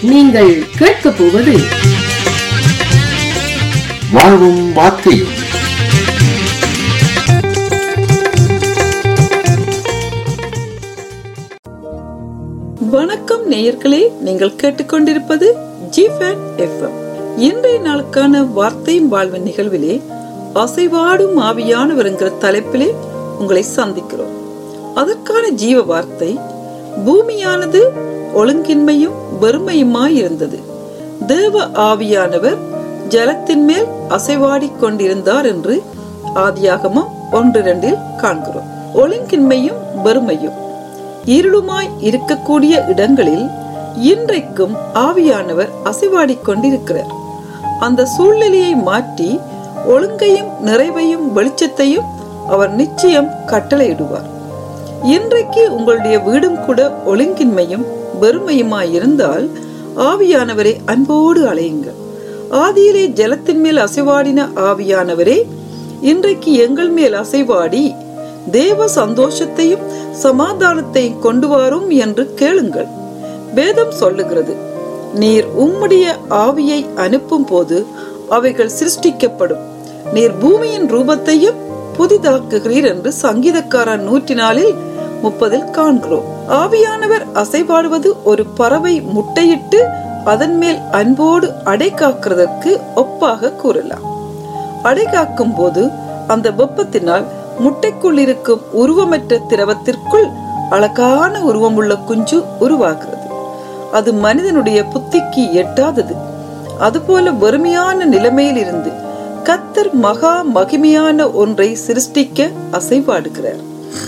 நீங்கள் கேட்கப் போவது வாழ்வும் வார்த்தையும் வணக்கம் நேயர்களே நீங்கள் கேட்டுக்கொண்டிருப்பது ஜிஃபேன் எஃப்எம் இன்றைய நாளுக்கான வார்த்தையும் வாழ்வின் நிகழ்விலே அசைவாடும் ஆவியானவர் என்கிற தலைப்பிலே உங்களை சந்திக்கிறோம் அதற்கான ஜீவ வார்த்தை பூமியானது ஒழுங்கின்மையும் வெறுமையுமாய் இருந்தது தேவ ஆவியானவர் ஜலத்தின் மேல் அசைவாடிக் கொண்டிருந்தார் என்று ஆதியாகமம் ஒன்று இரண்டில் காண்கிறோம் ஒழுங்கின்மையும் வெறுமையும் இருளுமாய் இருக்கக்கூடிய இடங்களில் இன்றைக்கும் ஆவியானவர் அசைவாடிக் கொண்டிருக்கிறார் அந்த சூழ்நிலையை மாற்றி ஒழுங்கையும் நிறைவையும் வெளிச்சத்தையும் அவர் நிச்சயம் கட்டளையிடுவார் இன்றைக்கு உங்களுடைய வீடும் கூட ஒழுங்கின்மையும் வெறுமையுமாய் இருந்தால் ஆவியானவரை அன்போடு அலையுங்கள் ஆதியிலே ஜலத்தின் மேல் அசைவாடின ஆவியானவரே இன்றைக்கு எங்கள் மேல் அசைவாடி தேவ சந்தோஷத்தையும் சமாதானத்தையும் கொண்டு வரும் என்று கேளுங்கள் வேதம் சொல்லுகிறது நீர் உம்முடைய ஆவியை அனுப்பும் போது அவைகள் சிருஷ்டிக்கப்படும் நீர் பூமியின் ரூபத்தையும் புதிதாக்குகிறீர் என்று சங்கீதக்காரன் நூற்றி நாளில் முப்பதில் காண்கிறோம் ஆவியானவர் அசைபாடுவது ஒரு பறவை முட்டையிட்டு அதன் மேல் அன்போடு அடை காக்கிறதற்கு ஒப்பாக கூறலாம் அடை காக்கும் போது அந்த வெப்பத்தினால் முட்டைக்குள் இருக்கும் உருவமற்ற திரவத்திற்குள் அழகான உருவமுள்ள குஞ்சு உருவாகிறது அது மனிதனுடைய புத்திக்கு எட்டாதது அதுபோல வெறுமையான நிலைமையில் இருந்து கத்தர் மகா மகிமையான ஒன்றை சிருஷ்டிக்க அசைபாடுகிறார்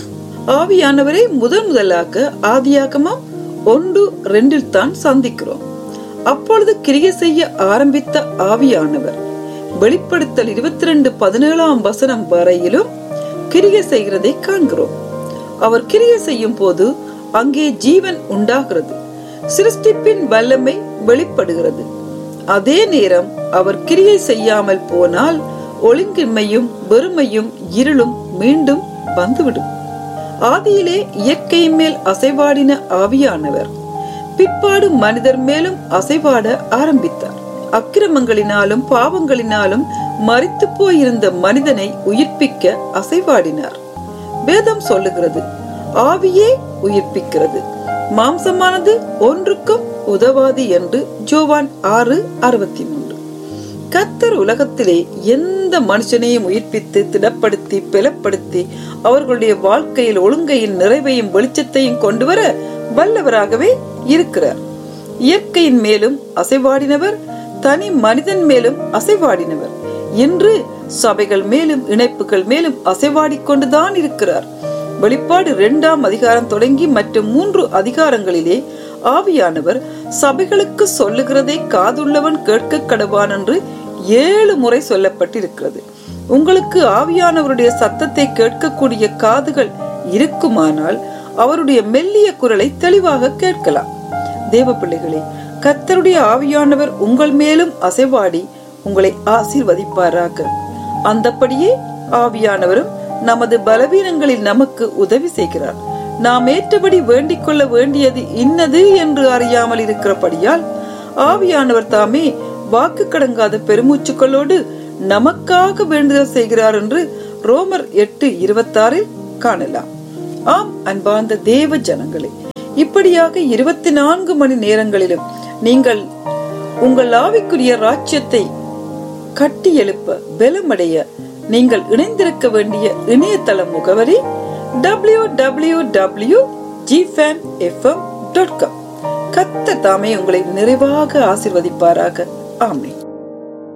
ஆவியானவரை முதன் முதலாக ஆதியாகமம் ஒன்று ரெண்டில் தான் சந்திக்கிறோம் அப்பொழுது கிரியை செய்ய ஆரம்பித்த ஆவியானவர் வெளிப்படுத்தல் இருபத்தி ரெண்டு பதினேழாம் வசனம் வரையிலும் கிரியை செய்கிறதை காண்கிறோம் அவர் கிரியை செய்யும் போது அங்கே ஜீவன் உண்டாகிறது சிருஷ்டிப்பின் வல்லமை வெளிப்படுகிறது அதே நேரம் அவர் கிரியை செய்யாமல் போனால் ஒழுங்கின்மையும் வெறுமையும் இருளும் மீண்டும் வந்துவிடும் ஆதியிலே இயற்கையின் மேல் அசைவாடின ஆவியானவர் பிற்பாடு மனிதர் மேலும் அசைவாட ஆரம்பித்தார் அக்கிரமங்களினாலும் பாவங்களினாலும் மறித்து போயிருந்த மனிதனை உயிர்ப்பிக்க அசைவாடினார் வேதம் சொல்லுகிறது ஆவியே உயிர்ப்பிக்கிறது மாம்சமானது ஒன்றுக்கும் உதவாது என்று ஜோவான் ஆறு அறுபத்தி மூன்று கத்தர் உலகத்திலே எந்த மனுஷனையும் உயிர்ப்பித்து திடப்படுத்தி பிளப்படுத்தி அவர்களுடைய வாழ்க்கையில் ஒழுங்கையின் நிறைவையும் வெளிச்சத்தையும் கொண்டு வர வல்லவராகவே இருக்கிறார் இயற்கையின் மேலும் அசைவாடினவர் தனி மனிதன் மேலும் அசைவாடினவர் இன்று சபைகள் மேலும் இணைப்புகள் மேலும் அசைவாடிக் கொண்டுதான் இருக்கிறார் வெளிப்பாடு இரண்டாம் அதிகாரம் தொடங்கி மற்றும் மூன்று அதிகாரங்களிலே ஆவியானவர் சபைகளுக்கு சொல்லுகிறதை காதுள்ளவன் கேட்க கடவான் என்று ஏழு முறை சொல்லப்பட்டிருக்கிறது உங்களுக்கு ஆவியானவருடைய சத்தத்தை கேட்கக்கூடிய காதுகள் இருக்குமானால் அவருடைய மெல்லிய குரலை தெளிவாக கேட்கலாம் தேவ பிள்ளைகளே கத்தருடைய ஆவியானவர் உங்கள் மேலும் அசைவாடி உங்களை ஆசீர்வதிப்பாராக அந்தப்படியே ஆவியானவரும் நமது பலவீனங்களில் நமக்கு உதவி செய்கிறார் நாம் ஏற்றபடி வேண்டிக் கொள்ள வேண்டியது இன்னது என்று அறியாமல் இருக்கிறபடியால் ஆவியானவர் தாமே வாக்கு கடங்காத பெருமூச்சுக்களோடு நமக்காக வேண்டுதல் செய்கிறார் என்று ரோமர் எட்டு இருபத்தாறில் காணலாம் ஆம் அன்பார்ந்த தேவ ஜனங்களே இப்படியாக இருபத்தி நான்கு மணி நேரங்களிலும் நீங்கள் உங்கள் ஆவிக்குரிய ராஜ்யத்தை கட்டி எழுப்ப பலமடைய நீங்கள் இணைந்திருக்க வேண்டிய இணையதள முகவரி டபிள்யூ டபிள்யூ டபிள்யூ ஜிஃபேன் எஃப்எம் டாட் காம் கத்த தாமே உங்களை நிறைவாக ஆசிர்வதிப்பாராக ஆமே